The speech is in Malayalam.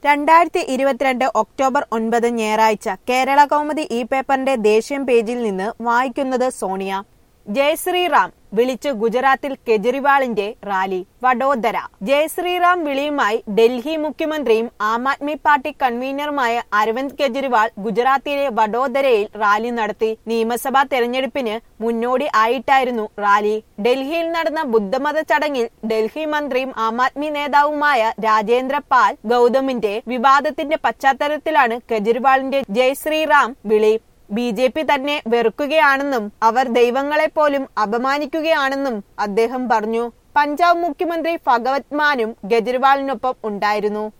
രണ്ടായിരത്തി ഇരുപത്തിരണ്ട് ഒക്ടോബർ ഒൻപത് ഞായറാഴ്ച കേരള കൗമുദി ഈ പേപ്പറിന്റെ ദേശീയം പേജിൽ നിന്ന് വായിക്കുന്നത് സോണിയ ജയശ്രീറാം വിളിച്ചു ഗുജറാത്തിൽ കെജ്രിവാളിന്റെ റാലി വഡോദര ജയശ്രീറാം വിളിയുമായി ഡൽഹി മുഖ്യമന്ത്രിയും ആം ആദ്മി പാർട്ടി കൺവീനറുമായ അരവിന്ദ് കെജ്രിവാൾ ഗുജറാത്തിലെ വഡോദരയിൽ റാലി നടത്തി നിയമസഭാ തെരഞ്ഞെടുപ്പിന് മുന്നോടി ആയിട്ടായിരുന്നു റാലി ഡൽഹിയിൽ നടന്ന ബുദ്ധമത ചടങ്ങിൽ ഡൽഹി മന്ത്രിയും ആം ആദ്മി നേതാവുമായ രാജേന്ദ്ര പാൽ ഗൗതമിന്റെ വിവാദത്തിന്റെ പശ്ചാത്തലത്തിലാണ് കെജ്രിവാളിന്റെ ജയശ്രീറാം വിളി ബി ജെ പി തന്നെ വെറുക്കുകയാണെന്നും അവർ ദൈവങ്ങളെപ്പോലും അപമാനിക്കുകയാണെന്നും അദ്ദേഹം പറഞ്ഞു പഞ്ചാബ് മുഖ്യമന്ത്രി ഭഗവത് മാനും കെജ്രിവാളിനൊപ്പം ഉണ്ടായിരുന്നു